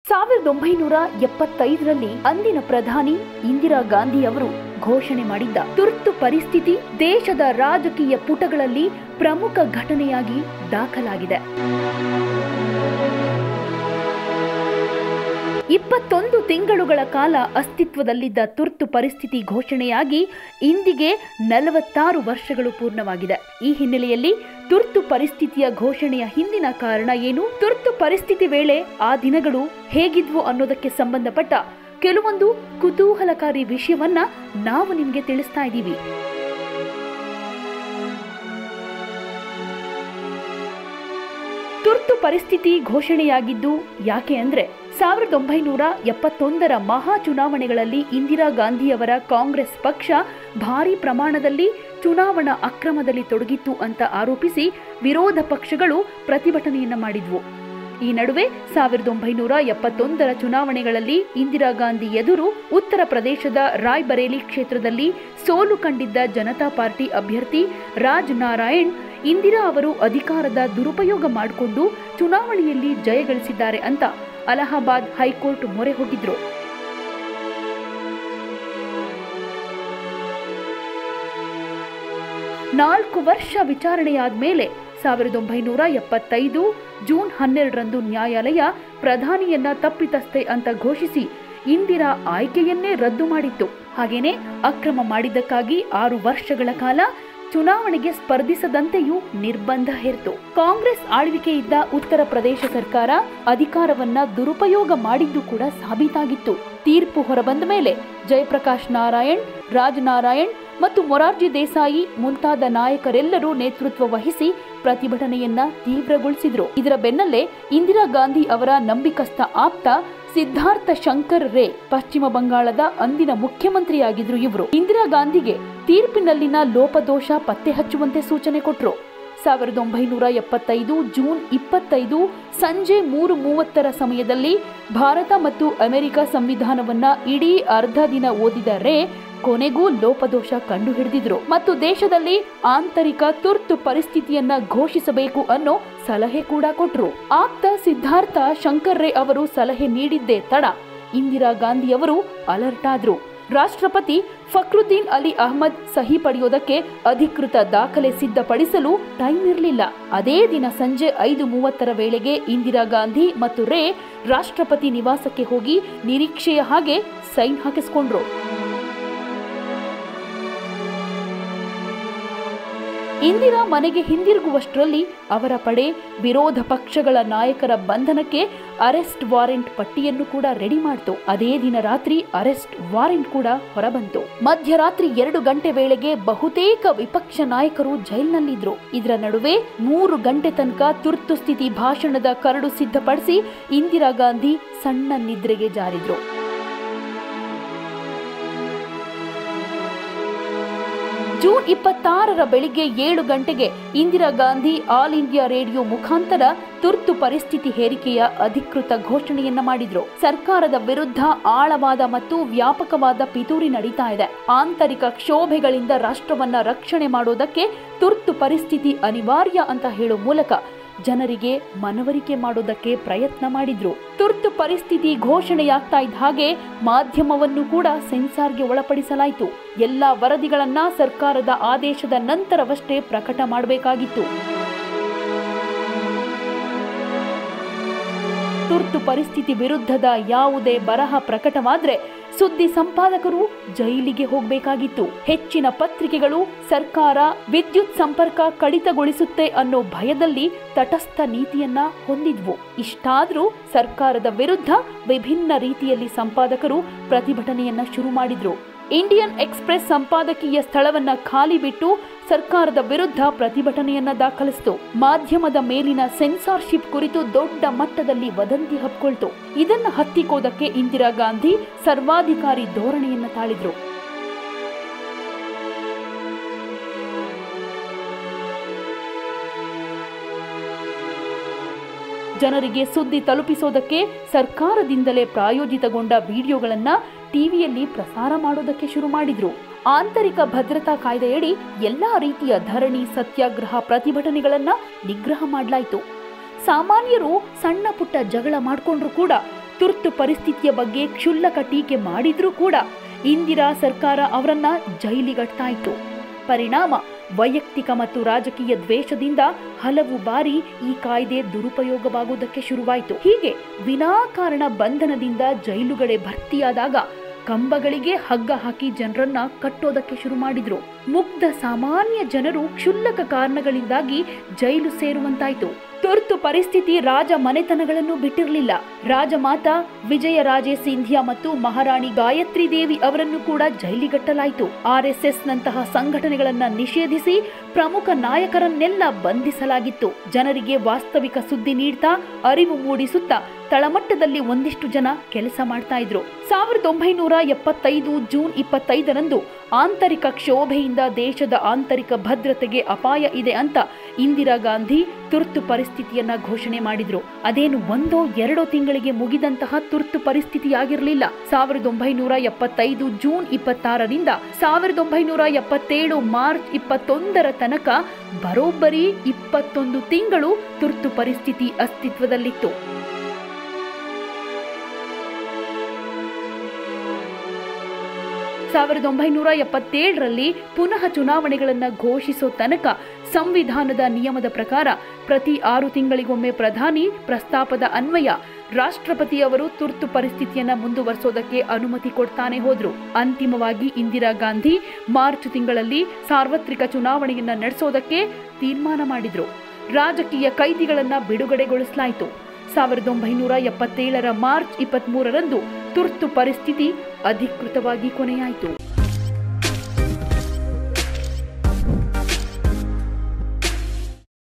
ಸಾವಿರದ ಒಂಬೈನೂರ ಎಪ್ಪತ್ತೈದರಲ್ಲಿ ಅಂದಿನ ಪ್ರಧಾನಿ ಇಂದಿರಾ ಗಾಂಧಿ ಅವರು ಘೋಷಣೆ ಮಾಡಿದ್ದ ತುರ್ತು ಪರಿಸ್ಥಿತಿ ದೇಶದ ರಾಜಕೀಯ ಪುಟಗಳಲ್ಲಿ ಪ್ರಮುಖ ಘಟನೆಯಾಗಿ ದಾಖಲಾಗಿದೆ ಇಪ್ಪತ್ತೊಂದು ತಿಂಗಳುಗಳ ಕಾಲ ಅಸ್ತಿತ್ವದಲ್ಲಿದ್ದ ತುರ್ತು ಪರಿಸ್ಥಿತಿ ಘೋಷಣೆಯಾಗಿ ಇಂದಿಗೆ ನಲವತ್ತಾರು ವರ್ಷಗಳು ಪೂರ್ಣವಾಗಿದೆ ಈ ಹಿನ್ನೆಲೆಯಲ್ಲಿ ತುರ್ತು ಪರಿಸ್ಥಿತಿಯ ಘೋಷಣೆಯ ಹಿಂದಿನ ಕಾರಣ ಏನು ತುರ್ತು ಪರಿಸ್ಥಿತಿ ವೇಳೆ ಆ ದಿನಗಳು ಹೇಗಿದ್ವು ಅನ್ನೋದಕ್ಕೆ ಸಂಬಂಧಪಟ್ಟ ಕೆಲವೊಂದು ಕುತೂಹಲಕಾರಿ ವಿಷಯವನ್ನ ನಾವು ನಿಮ್ಗೆ ತಿಳಿಸ್ತಾ ಇದ್ದೀವಿ ತುರ್ತು ಪರಿಸ್ಥಿತಿ ಘೋಷಣೆಯಾಗಿದ್ದು ಯಾಕೆ ಅಂದ್ರೆ ಸಾವಿರದ ಒಂಬೈನೂರ ಎಪ್ಪತ್ತೊಂದರ ಮಹಾ ಚುನಾವಣೆಗಳಲ್ಲಿ ಇಂದಿರಾ ಗಾಂಧಿಯವರ ಕಾಂಗ್ರೆಸ್ ಪಕ್ಷ ಭಾರಿ ಪ್ರಮಾಣದಲ್ಲಿ ಚುನಾವಣಾ ಅಕ್ರಮದಲ್ಲಿ ತೊಡಗಿತ್ತು ಅಂತ ಆರೋಪಿಸಿ ವಿರೋಧ ಪಕ್ಷಗಳು ಪ್ರತಿಭಟನೆಯನ್ನ ಮಾಡಿದ್ವು ಈ ನಡುವೆ ಸಾವಿರದ ಒಂಬೈನೂರ ಎಪ್ಪತ್ತೊಂದರ ಚುನಾವಣೆಗಳಲ್ಲಿ ಇಂದಿರಾ ಗಾಂಧಿ ಎದುರು ಉತ್ತರ ಪ್ರದೇಶದ ರಾಯ್ಬರೇಲಿ ಕ್ಷೇತ್ರದಲ್ಲಿ ಸೋಲು ಕಂಡಿದ್ದ ಜನತಾ ಪಾರ್ಟಿ ಅಭ್ಯರ್ಥಿ ರಾಜ್ ನಾರಾಯಣ್ ಇಂದಿರಾ ಅವರು ಅಧಿಕಾರದ ದುರುಪಯೋಗ ಮಾಡಿಕೊಂಡು ಚುನಾವಣೆಯಲ್ಲಿ ಜಯಗಳಿಸಿದ್ದಾರೆ ಅಂತ ಅಲಹಾಬಾದ್ ಹೈಕೋರ್ಟ್ ಮೊರೆ ಹೋಗಿದ್ರು ನಾಲ್ಕು ವರ್ಷ ವಿಚಾರಣೆಯಾದ ಮೇಲೆ ಸಾವಿರದ ಒಂಬೈನೂರ ಎಪ್ಪತ್ತೈದು ಜೂನ್ ಹನ್ನೆರಡರಂದು ನ್ಯಾಯಾಲಯ ಪ್ರಧಾನಿಯನ್ನ ತಪ್ಪಿತಸ್ಥೆ ಅಂತ ಘೋಷಿಸಿ ಇಂದಿರಾ ಆಯ್ಕೆಯನ್ನೇ ರದ್ದು ಮಾಡಿತ್ತು ಹಾಗೇನೆ ಅಕ್ರಮ ಮಾಡಿದ್ದಕ್ಕಾಗಿ ಆರು ವರ್ಷಗಳ ಕಾಲ ಚುನಾವಣೆಗೆ ಸ್ಪರ್ಧಿಸದಂತೆಯೂ ನಿರ್ಬಂಧ ಹೇರಿತು ಕಾಂಗ್ರೆಸ್ ಆಳ್ವಿಕೆ ಇದ್ದ ಉತ್ತರ ಪ್ರದೇಶ ಸರ್ಕಾರ ಅಧಿಕಾರವನ್ನ ದುರುಪಯೋಗ ಮಾಡಿದ್ದು ಕೂಡ ಸಾಬೀತಾಗಿತ್ತು ತೀರ್ಪು ಹೊರಬಂದ ಮೇಲೆ ಜಯಪ್ರಕಾಶ್ ನಾರಾಯಣ್ ರಾಜ್ ನಾರಾಯಣ್ ಮತ್ತು ಮೊರಾರ್ಜಿ ದೇಸಾಯಿ ಮುಂತಾದ ನಾಯಕರೆಲ್ಲರೂ ನೇತೃತ್ವ ವಹಿಸಿ ಪ್ರತಿಭಟನೆಯನ್ನ ತೀವ್ರಗೊಳಿಸಿದ್ರು ಇದರ ಬೆನ್ನಲ್ಲೇ ಇಂದಿರಾ ಗಾಂಧಿ ಅವರ ನಂಬಿಕಸ್ಥ ಆಪ್ತ ಸಿದ್ಧಾರ್ಥ ಶಂಕರ್ ರೇ ಪಶ್ಚಿಮ ಬಂಗಾಳದ ಅಂದಿನ ಮುಖ್ಯಮಂತ್ರಿಯಾಗಿದ್ರು ಇವರು ಇಂದಿರಾ ಗಾಂಧಿಗೆ ತೀರ್ಪಿನಲ್ಲಿನ ಲೋಪದೋಷ ಪತ್ತೆ ಹಚ್ಚುವಂತೆ ಸೂಚನೆ ಕೊಟ್ರು ಸಾವಿರದ ಒಂಬೈನೂರ ಎಪ್ಪತ್ತೈದು ಜೂನ್ ಇಪ್ಪತ್ತೈದು ಸಂಜೆ ಮೂರು ಮೂವತ್ತರ ಸಮಯದಲ್ಲಿ ಭಾರತ ಮತ್ತು ಅಮೆರಿಕ ಸಂವಿಧಾನವನ್ನ ಇಡೀ ಅರ್ಧ ದಿನ ಓದಿದ ರೇ ಕೊನೆಗೂ ಲೋಪದೋಷ ಕಂಡು ಹಿಡಿದಿದ್ರು ಮತ್ತು ದೇಶದಲ್ಲಿ ಆಂತರಿಕ ತುರ್ತು ಪರಿಸ್ಥಿತಿಯನ್ನ ಘೋಷಿಸಬೇಕು ಅನ್ನೋ ಸಲಹೆ ಕೂಡ ಕೊಟ್ರು ಆಪ್ತ ಸಿದ್ಧಾರ್ಥ ಶಂಕರ್ ರೇ ಅವರು ಸಲಹೆ ನೀಡಿದ್ದೇ ತಡ ಇಂದಿರಾ ಗಾಂಧಿ ಅವರು ಅಲರ್ಟ್ ಆದ್ರು ರಾಷ್ಟ್ರಪತಿ ಫಕ್ರುದ್ದೀನ್ ಅಲಿ ಅಹ್ಮದ್ ಸಹಿ ಪಡೆಯೋದಕ್ಕೆ ಅಧಿಕೃತ ದಾಖಲೆ ಸಿದ್ಧಪಡಿಸಲು ಟೈಮ್ ಇರಲಿಲ್ಲ ಅದೇ ದಿನ ಸಂಜೆ ಐದು ಮೂವತ್ತರ ವೇಳೆಗೆ ಇಂದಿರಾ ಗಾಂಧಿ ಮತ್ತು ರೇ ರಾಷ್ಟ್ರಪತಿ ನಿವಾಸಕ್ಕೆ ಹೋಗಿ ನಿರೀಕ್ಷೆಯ ಹಾಗೆ ಸೈನ್ ಹಾಕಿಸ್ಕೊಂಡ್ರು ಇಂದಿರಾ ಮನೆಗೆ ಹಿಂದಿರುಗುವಷ್ಟರಲ್ಲಿ ಅವರ ಪಡೆ ವಿರೋಧ ಪಕ್ಷಗಳ ನಾಯಕರ ಬಂಧನಕ್ಕೆ ಅರೆಸ್ಟ್ ವಾರೆಂಟ್ ಪಟ್ಟಿಯನ್ನು ಕೂಡ ರೆಡಿ ಮಾಡ್ತು ಅದೇ ದಿನ ರಾತ್ರಿ ಅರೆಸ್ಟ್ ವಾರೆಂಟ್ ಕೂಡ ಹೊರಬಂತು ಮಧ್ಯರಾತ್ರಿ ಎರಡು ಗಂಟೆ ವೇಳೆಗೆ ಬಹುತೇಕ ವಿಪಕ್ಷ ನಾಯಕರು ಜೈಲಿನಲ್ಲಿದ್ರು ಇದರ ನಡುವೆ ಮೂರು ಗಂಟೆ ತನಕ ತುರ್ತು ಸ್ಥಿತಿ ಭಾಷಣದ ಕರಡು ಸಿದ್ಧಪಡಿಸಿ ಇಂದಿರಾ ಗಾಂಧಿ ಸಣ್ಣ ನಿದ್ರೆಗೆ ಜಾರಿದ್ರು ಜೂನ್ ಇಪ್ಪತ್ತಾರರ ಬೆಳಿಗ್ಗೆ ಏಳು ಗಂಟೆಗೆ Indira Gandhi all India radio ಮುಖಾಂತರ ತುರ್ತು ಪರಿಸ್ಥಿತಿ ಹೇರಿಕೆಯ ಅಧಿಕೃತ ಘೋಷಣೆಯನ್ನ ಮಾಡಿದ್ರು ಸರ್ಕಾರದ ವಿರುದ್ಧ ಆಳವಾದ ಮತ್ತು ವ್ಯಾಪಕವಾದ ಪಿತೂರಿ ನಡೀತಾ ಇದೆ ಆಂತರಿಕ ಕ್ಷೋಭೆಗಳಿಂದ ರಾಷ್ಟ್ರವನ್ನ ರಕ್ಷಣೆ ಮಾಡೋದಕ್ಕೆ ತುರ್ತು ಪರಿಸ್ಥಿತಿ ಅನಿವಾರ್ಯ ಅಂತ ಹೇಳೋ ಮೂಲಕ ಜನರಿಗೆ ಮನವರಿಕೆ ಮಾಡೋದಕ್ಕೆ ಪ್ರಯತ್ನ ಮಾಡಿದ್ರು ತುರ್ತು ಪರಿಸ್ಥಿತಿ ಘೋಷಣೆಯಾಗ್ತಾ ಇದ್ದ ಹಾಗೆ ಮಾಧ್ಯಮವನ್ನು ಕೂಡ ಸೆನ್ಸಾರ್ಗೆ ಒಳಪಡಿಸಲಾಯಿತು ಎಲ್ಲಾ ವರದಿಗಳನ್ನ ಸರ್ಕಾರದ ಆದೇಶದ ನಂತರವಷ್ಟೇ ಪ್ರಕಟ ಮಾಡಬೇಕಾಗಿತ್ತು ತುರ್ತು ಪರಿಸ್ಥಿತಿ ವಿರುದ್ಧದ ಯಾವುದೇ ಬರಹ ಪ್ರಕಟವಾದ್ರೆ ಸುದ್ದಿ ಸಂಪಾದಕರು ಜೈಲಿಗೆ ಹೋಗಬೇಕಾಗಿತ್ತು ಹೆಚ್ಚಿನ ಪತ್ರಿಕೆಗಳು ಸರ್ಕಾರ ವಿದ್ಯುತ್ ಸಂಪರ್ಕ ಕಡಿತಗೊಳಿಸುತ್ತೆ ಅನ್ನೋ ಭಯದಲ್ಲಿ ತಟಸ್ಥ ನೀತಿಯನ್ನ ಹೊಂದಿದ್ವು ಇಷ್ಟಾದ್ರೂ ಸರ್ಕಾರದ ವಿರುದ್ಧ ವಿಭಿನ್ನ ರೀತಿಯಲ್ಲಿ ಸಂಪಾದಕರು ಪ್ರತಿಭಟನೆಯನ್ನ ಶುರು ಮಾಡಿದ್ರು ಇಂಡಿಯನ್ ಎಕ್ಸ್ಪ್ರೆಸ್ ಸಂಪಾದಕೀಯ ಸ್ಥಳವನ್ನ ಖಾಲಿ ಬಿಟ್ಟು ಸರ್ಕಾರದ ವಿರುದ್ಧ ಪ್ರತಿಭಟನೆಯನ್ನ ದಾಖಲಿಸಿತು ಮಾಧ್ಯಮದ ಮೇಲಿನ ಸೆನ್ಸಾರ್ಶಿಪ್ ಕುರಿತು ದೊಡ್ಡ ಮಟ್ಟದಲ್ಲಿ ವದಂತಿ ಹಬ್ಕೊಳ್ತು ಇದನ್ನ ಹತ್ತಿಕ್ಕೋದಕ್ಕೆ ಇಂದಿರಾ ಗಾಂಧಿ ಸರ್ವಾಧಿಕಾರಿ ಧೋರಣೆಯನ್ನ ತಾಳಿದ್ರು ಜನರಿಗೆ ಸುದ್ದಿ ತಲುಪಿಸೋದಕ್ಕೆ ಸರ್ಕಾರದಿಂದಲೇ ಪ್ರಾಯೋಜಿತಗೊಂಡ ವಿಡಿಯೋಗಳನ್ನ ಟಿವಿಯಲ್ಲಿ ಪ್ರಸಾರ ಮಾಡೋದಕ್ಕೆ ಶುರು ಮಾಡಿದ್ರು ಆಂತರಿಕ ಭದ್ರತಾ ಕಾಯ್ದೆಯಡಿ ಎಲ್ಲಾ ರೀತಿಯ ಧರಣಿ ಸತ್ಯಾಗ್ರಹ ಪ್ರತಿಭಟನೆಗಳನ್ನ ನಿಗ್ರಹ ಮಾಡಲಾಯಿತು ಸಾಮಾನ್ಯರು ಸಣ್ಣ ಪುಟ್ಟ ಜಗಳ ಮಾಡಿಕೊಂಡ್ರು ಕೂಡ ತುರ್ತು ಪರಿಸ್ಥಿತಿಯ ಬಗ್ಗೆ ಕ್ಷುಲ್ಲಕ ಟೀಕೆ ಮಾಡಿದ್ರೂ ಕೂಡ ಇಂದಿರಾ ಸರ್ಕಾರ ಅವರನ್ನ ಜೈಲಿಗಟ್ತಾ ಇತ್ತು ಪರಿಣಾಮ ವೈಯಕ್ತಿಕ ಮತ್ತು ರಾಜಕೀಯ ದ್ವೇಷದಿಂದ ಹಲವು ಬಾರಿ ಈ ಕಾಯ್ದೆ ದುರುಪಯೋಗವಾಗುವುದಕ್ಕೆ ಶುರುವಾಯಿತು ಹೀಗೆ ವಿನಾಕಾರಣ ಬಂಧನದಿಂದ ಜೈಲುಗಳೇ ಭರ್ತಿಯಾದಾಗ ಕಂಬಗಳಿಗೆ ಹಗ್ಗ ಹಾಕಿ ಜನರನ್ನ ಕಟ್ಟೋದಕ್ಕೆ ಶುರು ಮಾಡಿದ್ರು ಮುಗ್ಧ ಸಾಮಾನ್ಯ ಜನರು ಕ್ಷುಲ್ಲಕ ಕಾರಣಗಳಿಂದಾಗಿ ಜೈಲು ಸೇರುವಂತಾಯ್ತು ತುರ್ತು ಪರಿಸ್ಥಿತಿ ರಾಜ ಮನೆತನಗಳನ್ನು ಬಿಟ್ಟಿರಲಿಲ್ಲ ರಾಜಮಾತಾ ವಿಜಯರಾಜೇ ಸಿಂಧಿಯಾ ಮತ್ತು ಮಹಾರಾಣಿ ಗಾಯತ್ರಿ ದೇವಿ ಅವರನ್ನು ಕೂಡ ಜೈಲಿಗಟ್ಟಲಾಯಿತು ಆರ್ಎಸ್ಎಸ್ ನಂತಹ ಸಂಘಟನೆಗಳನ್ನ ನಿಷೇಧಿಸಿ ಪ್ರಮುಖ ನಾಯಕರನ್ನೆಲ್ಲ ಬಂಧಿಸಲಾಗಿತ್ತು ಜನರಿಗೆ ವಾಸ್ತವಿಕ ಸುದ್ದಿ ನೀಡ್ತಾ ಅರಿವು ಮೂಡಿಸುತ್ತಾ ತಳಮಟ್ಟದಲ್ಲಿ ಒಂದಿಷ್ಟು ಜನ ಕೆಲಸ ಮಾಡ್ತಾ ಇದ್ರು ಸಾವಿರದ ಒಂಬೈನೂರ ಎಪ್ಪತ್ತೈದು ಜೂನ್ ಇಪ್ಪತ್ತೈದರಂದು ಆಂತರಿಕ ಕ್ಷೋಭೆಯಿಂದ ದೇಶದ ಆಂತರಿಕ ಭದ್ರತೆಗೆ ಅಪಾಯ ಇದೆ ಅಂತ ಇಂದಿರಾ ಗಾಂಧಿ ತುರ್ತು ಪರಿಸ್ಥಿತಿಯನ್ನ ಘೋಷಣೆ ಮಾಡಿದ್ರು ಅದೇನು ಒಂದೋ ಎರಡೋ ತಿಂಗಳಿಗೆ ಮುಗಿದಂತಹ ತುರ್ತು ಪರಿಸ್ಥಿತಿಯಾಗಿರಲಿಲ್ಲ ಸಾವಿರದ ಒಂಬೈನೂರ ಎಪ್ಪತ್ತೈದು ಜೂನ್ ಇಪ್ಪತ್ತಾರರಿಂದ ಸಾವಿರದ ಒಂಬೈನೂರ ಎಪ್ಪತ್ತೇಳು ಮಾರ್ಚ್ ಇಪ್ಪತ್ತೊಂದರ ತನಕ ಬರೋಬ್ಬರಿ ಇಪ್ಪತ್ತೊಂದು ತಿಂಗಳು ತುರ್ತು ಪರಿಸ್ಥಿತಿ ಅಸ್ತಿತ್ವದಲ್ಲಿತ್ತು ಸಾವಿರದ ಒಂಬೈನೂರ ಎಪ್ಪತ್ತೇಳರಲ್ಲಿ ಪುನಃ ಚುನಾವಣೆಗಳನ್ನು ಘೋಷಿಸೋ ತನಕ ಸಂವಿಧಾನದ ನಿಯಮದ ಪ್ರಕಾರ ಪ್ರತಿ ಆರು ತಿಂಗಳಿಗೊಮ್ಮೆ ಪ್ರಧಾನಿ ಪ್ರಸ್ತಾಪದ ಅನ್ವಯ ರಾಷ್ಟ್ರಪತಿಯವರು ತುರ್ತು ಪರಿಸ್ಥಿತಿಯನ್ನ ಮುಂದುವರಿಸೋದಕ್ಕೆ ಅನುಮತಿ ಕೊಡ್ತಾನೆ ಹೋದ್ರು ಅಂತಿಮವಾಗಿ ಇಂದಿರಾ ಗಾಂಧಿ ಮಾರ್ಚ್ ತಿಂಗಳಲ್ಲಿ ಸಾರ್ವತ್ರಿಕ ಚುನಾವಣೆಯನ್ನ ನಡೆಸೋದಕ್ಕೆ ತೀರ್ಮಾನ ಮಾಡಿದ್ರು ರಾಜಕೀಯ ಕೈದಿಗಳನ್ನ ಬಿಡುಗಡೆಗೊಳಿಸಲಾಯಿತು ಸಾವಿರದ ಒಂಬೈನೂರ ಎಪ್ಪತ್ತೇಳರ ಮಾರ್ಚ್ ಇಪ್ಪತ್ಮೂರರಂದು ತುರ್ತು ಪರಿಸ್ಥಿತಿ ಅಧಿಕೃತವಾಗಿ ಕೊನೆಯಾಯಿತು